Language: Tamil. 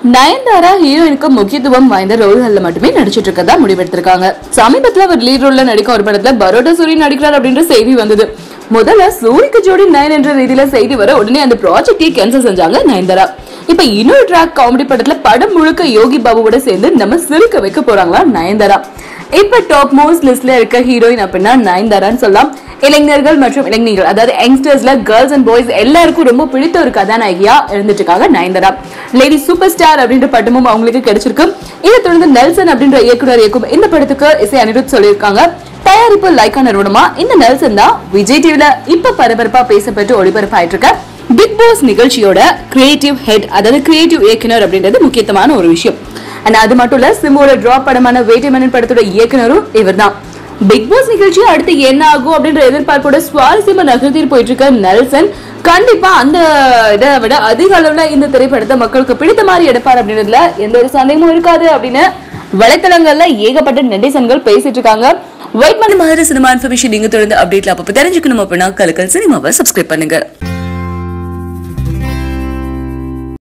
நயன்தாரா ஹீரோயினுக்கு முக்கியத்துவம் வாய்ந்த ரோல்கள்ல மட்டுமே நடிச்சிட்டு இருக்கதா முடிவெடுத்திருக்காங்க சமீபத்துல அவர் லீட் ரோல்ல நடிக்க ஒரு படத்துல பரோட்டா சூரி நடிக்கிறார் அப்படின்ற செய்தி வந்தது முதல்ல சூரிக்கு ஜோடி நயன் என்ற ரீதியில செய்தி வர உடனே அந்த ப்ராஜெக்டே கேன்சல் செஞ்சாங்க நயன்தாரா இப்ப இன்னொரு ட்ராக் காமெடி படத்துல படம் முழுக்க யோகி பாபுவோட சேர்ந்து நம்ம சிரிக்க வைக்க போறாங்களா நயன்தாரா இப்ப டாப் மோஸ்ட் லிஸ்ட்ல இருக்க ஹீரோயின் அப்படின்னா நயன்தாரான்னு சொல்லலாம் இளைஞர்கள் மற்றும் இளைஞர்கள் அதாவது யங்ஸ்டர்ஸ்ல கேர்ள்ஸ் அண்ட் பாய்ஸ் எல்லாருக்கும் ரொம்ப பிடித்த ஒரு கதாநாயகியா இருந்துட்டு இருக்காங்க நயன்தாரா லேடி சூப்பர் ஸ்டார் அப்படின்ற பட்டமும் அவங்களுக்கு கிடைச்சிருக்கு இதை தொடர்ந்து நெல்சன் அப்படின்ற இயக்குனர் இயக்கும் இந்த படத்துக்கு இசை அனிருத் சொல்லியிருக்காங்க தயாரிப்பு லைக்கா நிறுவனமா இந்த நெல்சன் தான் விஜய் டிவில இப்ப பரபரப்பா பேசப்பட்டு ஒளிபரப்பாயிட்டு இருக்க பிக் பாஸ் நிகழ்ச்சியோட கிரியேட்டிவ் ஹெட் அதாவது கிரியேட்டிவ் இயக்குனர் அப்படின்றது முக்கியத்துவமான ஒரு விஷயம் அண்ட் அது மட்டும் இல்ல சிம்மோட டிராப் படமான வேட்டைமன்னன் படத்தோட இயக்குனரும் இவர்தான் பிக் பாஸ் நிகழ்ச்சி அடுத்து என்ன ஆகும் அப்படின்ற எதிர்பார்ப்போட சுவாரஸ்யமா நகர்த்திட்டு போயிட்டு இருக்க நெல்சன் கண்டிப்பா அந்த இதை விட அதிக அளவுல இந்த திரைப்படத்தை மக்களுக்கு பிடித்த மாதிரி எடுப்பார் அப்படின்றதுல எந்த ஒரு சந்தேகமும் இருக்காது அப்படின்னு வலைத்தளங்கள்ல ஏகப்பட்ட நெட்டிசன்கள் பேசிட்டு இருக்காங்க வெயிட் பண்ணி மாதிரி சினிமா இன்ஃபர்மேஷன் நீங்க தொடர்ந்து அப்டேட்ல அப்பப்போ தெரிஞ்சுக்கணும் அப்படின்னா கலக்கல் சினிமாவை சப்ஸ்கிரைப் பண்ணுங்க